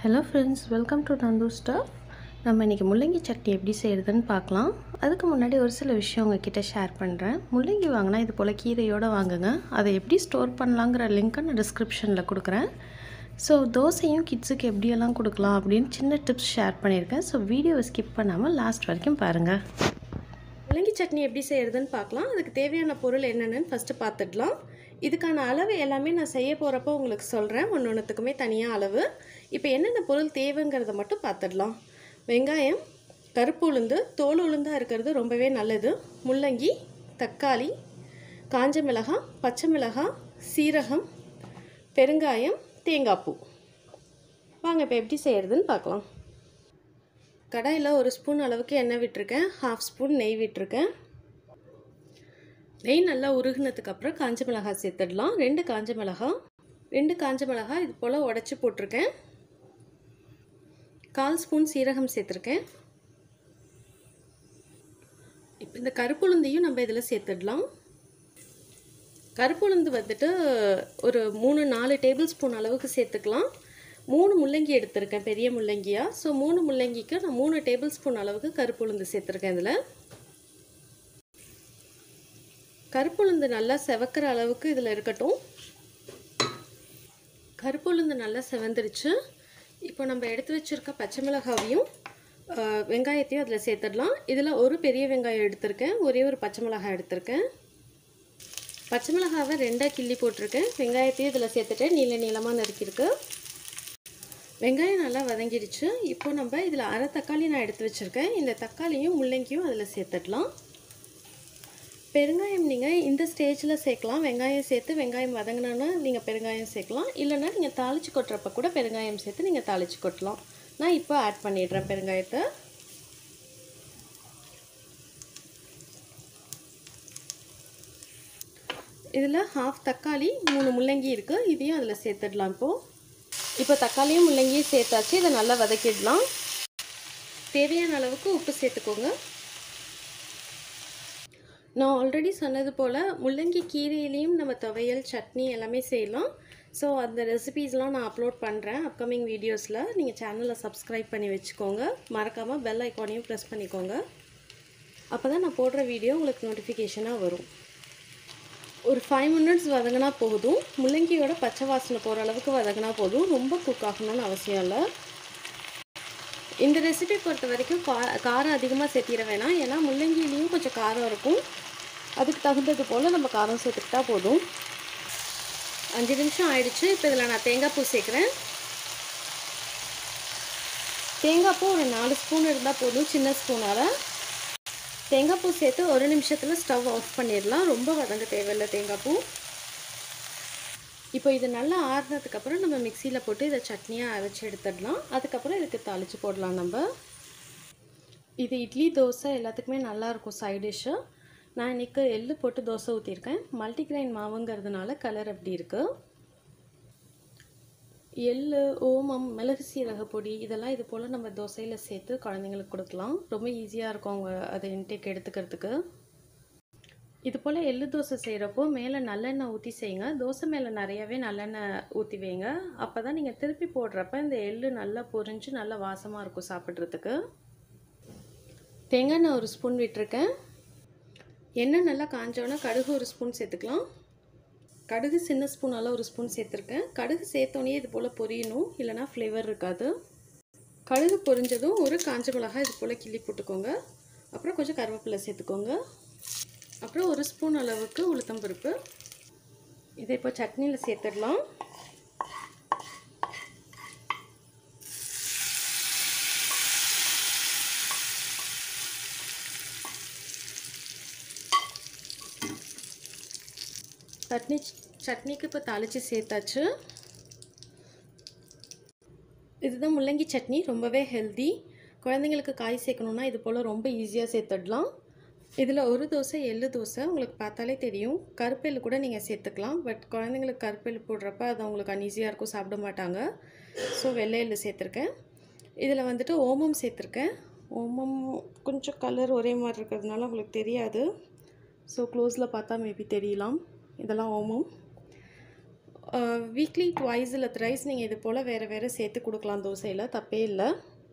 hello friends welcome to Nandu staff நம்ம இன்றைக்கி முள்ளங்கி சட்னி எப்படி செய்கிறதுன்னு பார்க்கலாம் அதுக்கு முன்னாடி ஒரு சில விஷயம் உங்ககிட்ட ஷேர் பண்ணுறேன் முள்ளங்கி வாங்கினா இது போல் கீரையோடு வாங்குங்க அதை எப்படி ஸ்டோர் பண்ணலாங்கிற லிங்க்கை நான் டிஸ்கிரிப்ஷனில் கொடுக்குறேன் ஸோ தோசையும் கிட்ஸுக்கு எப்படியெல்லாம் கொடுக்கலாம் அப்படின்னு சின்ன டிப்ஸ் ஷேர் பண்ணியிருக்கேன் ஸோ வீடியோவை ஸ்கிப் பண்ணாமல் லாஸ்ட் வரைக்கும் பாருங்கள் முள்ளங்கி சட்னி எப்படி செய்கிறதுன்னு பார்க்கலாம் அதுக்கு தேவையான பொருள் என்னென்னு ஃபஸ்ட்டு பார்த்துடலாம் இதுக்கான அளவு எல்லாமே நான் செய்ய போகிறப்போ உங்களுக்கு சொல்கிறேன் ஒன்று ஒன்றுத்துக்குமே தனியாக அளவு இப்போ என்னென்ன பொருள் தேவைங்கிறத மட்டும் பார்த்துடலாம் வெங்காயம் கருப்பு உளுந்து தோல் உளுந்தாக இருக்கிறது ரொம்பவே நல்லது முள்ளங்கி தக்காளி காஞ்ச மிளகாய் பச்சை மிளகாய் சீரகம் பெருங்காயம் தேங்காய் பூ வாங்க இப்போ எப்படி செய்கிறதுன்னு பார்க்கலாம் கடாயில் ஒரு ஸ்பூன் அளவுக்கு எண்ணெய் விட்டுருக்கேன் ஹாஃப் ஸ்பூன் நெய் விட்டுருக்கேன் நெய் நல்லா உருகுனதுக்கு அப்புறம் காஞ்ச மிளகாய் சேர்த்துடலாம் ரெண்டு காஞ்ச மிளகாய் ரெண்டு காஞ்ச மிளகாய் இது போல் உடச்சி போட்டிருக்கேன் கால் ஸ்பூன் சீரகம் சேர்த்துருக்கேன் இப்போ இந்த கருப்புளுந்தையும் நம்ம இதில் சேர்த்துடலாம் கருப்புளுந்து வந்துட்டு ஒரு மூணு நாலு டேபிள் ஸ்பூன் அளவுக்கு சேர்த்துக்கலாம் மூணு முள்ளங்கி எடுத்திருக்கேன் பெரிய முள்ளங்கியாக ஸோ மூணு முள்ளங்கிக்கு நான் மூணு டேபிள் ஸ்பூன் அளவுக்கு கருப்புளுந்து சேர்த்துருக்கேன் இதில் கருப்புளுந்து நல்லா செவக்கிற அளவுக்கு இதில் இருக்கட்டும் கருப்புளுந்து நல்லா செவந்துருச்சு இப்போ நம்ம எடுத்து வச்சுருக்க பச்சை மிளகாவையும் வெங்காயத்தையும் அதில் சேர்த்துடலாம் இதில் ஒரு பெரிய வெங்காயம் எடுத்திருக்கேன் ஒரே ஒரு பச்சை மிளகாய் எடுத்திருக்கேன் பச்சை மிளகாவை ரெண்டாக கிள்ளி போட்டிருக்கேன் வெங்காயத்தையும் இதில் சேர்த்துட்டேன் நீள நீளமாக நறுக்கியிருக்கு வெங்காயம் நல்லா வதங்கிடுச்சு இப்போ நம்ம இதில் அரை தக்காளி நான் எடுத்து வச்சுருக்கேன் இந்த தக்காளியும் முள்ளங்கியும் அதில் சேர்த்துடலாம் பெருங்காயம் நீங்கள் இந்த ஸ்டேஜில் சேர்க்கலாம் வெங்காயம் சேர்த்து வெங்காயம் வதங்கினோன்னா நீங்கள் பெருங்காயம் சேர்க்கலாம் இல்லைன்னா நீங்கள் தாளித்து கொட்டுறப்ப கூட பெருங்காயம் சேர்த்து நீங்கள் தாளித்து கொட்டலாம் நான் இப்போ ஆட் பண்ணிடுறேன் பெருங்காயத்தை இதில் ஹாஃப் தக்காளி மூணு முள்ளங்கி இருக்குது இதையும் அதில் சேர்த்துடலாம் இப்போது இப்போ தக்காளியும் முள்ளங்கியும் சேர்த்தாச்சு இதை நல்லா வதக்கிடலாம் தேவையான அளவுக்கு உப்பு சேர்த்துக்கோங்க நான் ஆல்ரெடி சொன்னது போல் முள்ளங்கி கீரையிலையும் நம்ம துவையல் சட்னி எல்லாமே செய்யலாம் ஸோ அந்த ரெசிபீஸ்லாம் நான் அப்லோட் பண்ணுறேன் அப்கமிங் வீடியோஸில் நீங்கள் சேனலை சப்ஸ்கிரைப் பண்ணி வச்சுக்கோங்க மறக்காமல் பெல் ஐக்கானையும் ப்ரெஸ் பண்ணிக்கோங்க அப்போ தான் நான் போடுற வீடியோ உங்களுக்கு நோட்டிஃபிகேஷனாக வரும் ஒரு ஃபைவ் மினிட்ஸ் வதங்கினா போதும் முள்ளங்கியோட பச்சை வாசனை போகிற அளவுக்கு வதங்கினா போதும் ரொம்ப குக் ஆகணும்னு அவசியம் இல்லை இந்த ரெசிபி பொறுத்த வரைக்கும் கா காரம் அதிகமாக சேர்த்திட வேணாம் ஏன்னா முள்ளங்கிலையும் கொஞ்சம் காரம் இருக்கும் அதுக்கு தகுந்தது போல் நம்ம காரம் சேர்த்துக்கிட்டா போதும் அஞ்சு நிமிஷம் ஆயிடுச்சு இப்போ இதில் நான் தேங்காய் பூ சேர்க்குறேன் தேங்காய் பூ ஒரு நாலு ஸ்பூன் இருந்தால் போதும் சின்ன ஸ்பூனால் தேங்காய் பூ சேர்த்து ஒரு நிமிஷத்தில் ஸ்டவ் ஆஃப் பண்ணிடலாம் ரொம்ப வதங்க தேவையில்லை தேங்காய் பூ இப்போ இது நல்லா ஆறுனதுக்கப்புறம் நம்ம மிக்சியில் போட்டு இதை சட்னியாக அரைச்சி எடுத்துடலாம் அதுக்கப்புறம் இதுக்கு தாளித்து போடலாம் நம்ம இது இட்லி தோசை எல்லாத்துக்குமே நல்லாயிருக்கும் சைட் டிஷ்ஷு நான் இன்றைக்கி எள்ளு போட்டு தோசை ஊற்றிருக்கேன் மல்டிக்ரைன் மாவுங்கிறதுனால கலர் அப்படி இருக்குது எள் ஓமம் மிளகு சீரக பொடி இதெல்லாம் இது போல் நம்ம தோசையில் சேர்த்து குழந்தைங்களுக்கு கொடுக்கலாம் ரொம்ப ஈஸியாக இருக்கும் அவங்க அதை இன்டேக் எடுத்துக்கிறதுக்கு இது போல் எள்ளு தோசை செய்கிறப்போ மேலே நல்லெண்ணெய் ஊற்றி செய்யுங்க தோசை மேலே நிறையவே நல்லெண்ணெய் ஊற்றி வைங்க அப்போ தான் நீங்கள் திருப்பி போடுறப்ப இந்த எள்ளு நல்லா பொரிஞ்சு நல்லா வாசமாக இருக்கும் சாப்பிட்றதுக்கு தேங்காய் எண்ணெய் ஒரு ஸ்பூன் விட்டுருக்கேன் எண்ணெய் நல்லா காஞ்சோன்னா கடுகு ஒரு ஸ்பூன் சேர்த்துக்கலாம் கடுகு சின்ன ஸ்பூனால் ஒரு ஸ்பூன் சேர்த்துருக்கேன் கடுகு சேர்த்தோன்னே இது போல் பொரியணும் இல்லைனா ஃப்ளேவர் இருக்காது கடுகு பொரிஞ்சதும் ஒரு காஞ்ச மிளகாய் இது போல் கிள்ளி போட்டுக்கோங்க அப்புறம் கொஞ்சம் கருவேப்பிலை சேர்த்துக்கோங்க அப்புறம் ஒரு ஸ்பூன் அளவுக்கு உளுத்தம்பருப்பு இதை இப்போ சட்னியில் சேர்த்துடலாம் சட்னி சட்னிக்கு இப்போ தாளித்து சேர்த்தாச்சு இதுதான் முள்ளங்கி சட்னி ரொம்பவே ஹெல்தி குழந்தைங்களுக்கு காய் சேர்க்கணுன்னா இது போல் ரொம்ப ஈஸியாக சேர்த்துடலாம் இதில் ஒரு தோசை எள்ளு தோசை உங்களுக்கு பார்த்தாலே தெரியும் கருப்பெல்லு கூட நீங்கள் சேர்த்துக்கலாம் பட் குழந்தைங்களுக்கு கருப்பெல்லு போடுறப்ப அது அவங்களுக்கு அன்ஈஸியாக இருக்கும் சாப்பிட மாட்டாங்க ஸோ வெள்ளை எள்ளு சேர்த்துருக்கேன் இதில் வந்துட்டு ஓமம் சேர்த்துருக்கேன் ஓமம் கொஞ்சம் கலர் ஒரே மாதிரி இருக்கிறதுனால உங்களுக்கு தெரியாது ஸோ க்ளோஸில் பார்த்தா மேபி தெரியலாம் இதெல்லாம் ஓமம் வீக்லி ட்வைஸ் இல்லை த்ரைஸ் நீங்கள் இது போல் வேறு வேறு சேர்த்து கொடுக்கலாம் தோசையில் தப்பே இல்லை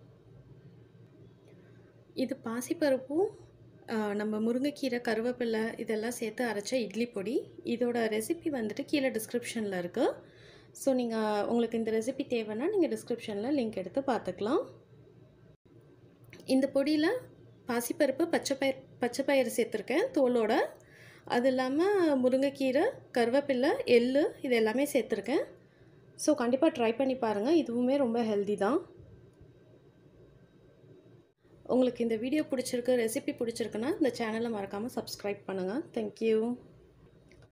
இது பாசிப்பருப்பும் ஆஹ், நம்ம முருங்கைக்கீரை கருவேப்பிலை இதெல்லாம் சேர்த்து அரைச்ச இட்லி பொடி இதோட ரெசிபி வந்துட்டு கீழே டிஸ்கிரிப்ஷனில் இருக்குது ஸோ நீங்கள் உங்களுக்கு இந்த ரெசிபி தேவைன்னா நீங்கள் டிஸ்கிரிப்ஷனில் லிங்க் எடுத்து பார்த்துக்கலாம் இந்த பொடியில் பாசிப்பருப்பு பச்சை பயிர் பச்சை பயிறு சேர்த்துருக்கேன் தோலோட அது இல்லாமல் முருங்கைக்கீரை கருவேப்பிலை எள்ளு இது எல்லாமே சேர்த்துருக்கேன் ஸோ கண்டிப்பாக ட்ரை பண்ணி பாருங்கள் இதுவுமே ரொம்ப ஹெல்தி தான் உங்களுக்கு இந்த வீடியோ பிடிச்சிருக்கு ரெசிபி பிடிச்சிருக்குன்னா இந்த சேனலை மறக்காமல் சப்ஸ்கிரைப் பண்ணுங்கள் தேங்க்யூ